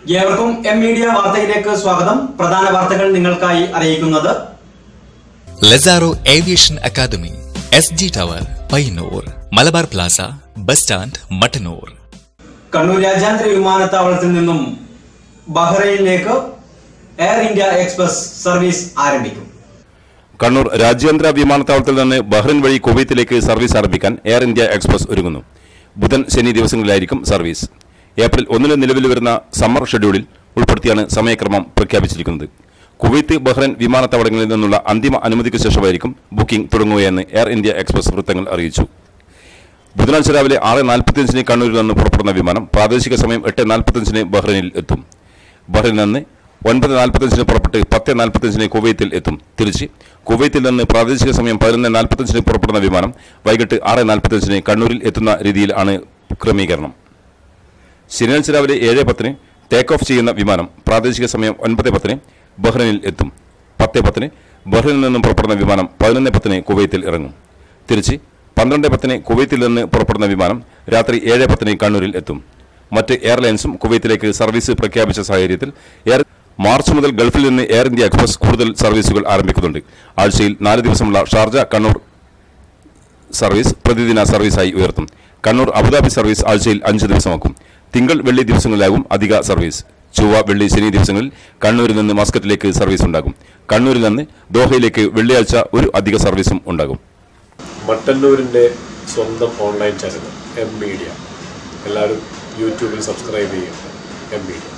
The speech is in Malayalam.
ഏവർക്കും എം മീഡിയ വാർത്തയിലേക്ക് സ്വാഗതം പ്രധാന വാർത്തകൾ നിങ്ങൾക്കായി അറിയിക്കുന്നത് Lazaro aviation academy S G tower Payyanur Malabar plaza bus stand Mattannur Kannur രാജ്യാന്തര വിമാനത്താവളത്തിൽ നിന്നും ബഹ്റൈനിലേക്ക് എയർ ഇന്ത്യ എക്സ്പ്രസ് സർവീസ് ആരംഭിക്കും കണ്ണൂർ രാജ്യാന്തര വിമാനത്താവളത്തിൽ നിന്ന് ബഹ്റിൻ വഴി കുവൈത്തിലേക്ക് സർവീസ് ആരംഭിക്കാൻ എയർ ഇന്ത്യ എക്സ്പ്രസ് ഒരുങ്ങുന്നു ബുധൻ ശനി ദിവസങ്ങളിലായിരിക്കും സർവീസ് ഏപ്രിൽ ഒന്നിന് നിലവിൽ വരുന്ന സമ്മർ ഷെഡ്യൂളിൽ ഉൾപ്പെടുത്തിയാണ് സമയക്രമം പ്രഖ്യാപിച്ചിരിക്കുന്നത് കുവൈത്ത് ബഹ്റൈൻ വിമാനത്താവളങ്ങളിൽ നിന്നുള്ള അന്തിമ അനുമതിക്ക് ശേഷമായിരിക്കും ബുക്കിംഗ് തുടങ്ങുകയെന്ന് എയർ ഇന്ത്യ എക്സ്പ്രസ് വൃത്തങ്ങൾ അറിയിച്ചു ബുധനാഴ്ച രാവിലെ ആറ് നാൽപ്പത്തിയഞ്ചിന് കണ്ണൂരിൽ നിന്ന് പുറപ്പെടുന്ന വിമാനം പ്രാദേശിക സമയം എട്ട് നാൽപ്പത്തഞ്ചിന് ബഹ്റൈനിൽ എത്തും ബഹ്റൈനിൽ നിന്ന് ഒൻപത് നാൽപ്പത്തഞ്ചിന് പുറപ്പെട്ട് പത്ത് നാൽപ്പത്തഞ്ചിന് കുവൈത്തിൽ എത്തും തിരിച്ച് കുവൈത്തിൽ നിന്ന് പ്രാദേശിക സമയം പതിനൊന്ന് നാൽപ്പത്തഞ്ചിന് പുറപ്പെടുന്ന വിമാനം വൈകിട്ട് ആറ് നാൽപ്പത്തഞ്ചിന് കണ്ണൂരിൽ എത്തുന്ന രീതിയിലാണ് ക്രമീകരണം ശനിയാഴ്ച രാവിലെ ഏഴ് പത്തിന് ടേക്ക് ഓഫ് ചെയ്യുന്ന വിമാനം പ്രാദേശിക സമയം ഒൻപത് പത്തിന് ബഹ്റൈനിൽ എത്തും പത്ത് പത്തിന് ബഹ്റൈനിൽ നിന്നും പുറപ്പെടുന്ന വിമാനം പതിനൊന്ന് പത്തിന് കുവൈത്തിൽ ഇറങ്ങും തിരിച്ച് പന്ത്രണ്ട് പത്തിന് കുവൈത്തിൽ നിന്ന് പുറപ്പെടുന്ന വിമാനം രാത്രി ഏഴ് പത്തിന് കണ്ണൂരിൽ എത്തും മറ്റ് എയർലൈൻസും കുവൈത്തിലേക്ക് സർവീസ് പ്രഖ്യാപിച്ച സാഹചര്യത്തിൽ എയർ മാർച്ച് മുതൽ ഗൾഫിൽ നിന്ന് എയർ ഇന്ത്യ എക്സ്പ്രസ് കൂടുതൽ സർവീസുകൾ ആരംഭിക്കുന്നുണ്ട് ആഴ്ചയിൽ നാല് ദിവസമുള്ള ഷാർജ കണ്ണൂർ സർവീസ് പ്രതിദിന സർവീസായി ഉയർത്തും കണ്ണൂർ അബുദാബി സർവീസ് ആഴ്ചയിൽ അഞ്ച് ദിവസമാക്കും തിങ്കൾ വെള്ളി ദിവസങ്ങളിലാകും അധിക സർവീസ് ചൊവ്വ വെള്ളി ശനി ദിവസങ്ങളിൽ കണ്ണൂരിൽ നിന്ന് മസ്കറ്റിലേക്ക് സർവീസ് ഉണ്ടാകും കണ്ണൂരിൽ നിന്ന് ദോഹയിലേക്ക് വെള്ളിയാഴ്ച ഒരു അധിക സർവീസും ഉണ്ടാകും മട്ടന്നൂരിൻ്റെ സ്വന്തം ഓൺലൈൻ ചാനൽ എം മീഡിയ എല്ലാവരും യൂട്യൂബിൽ സബ്സ്ക്രൈബ് ചെയ്യും എം മീഡിയ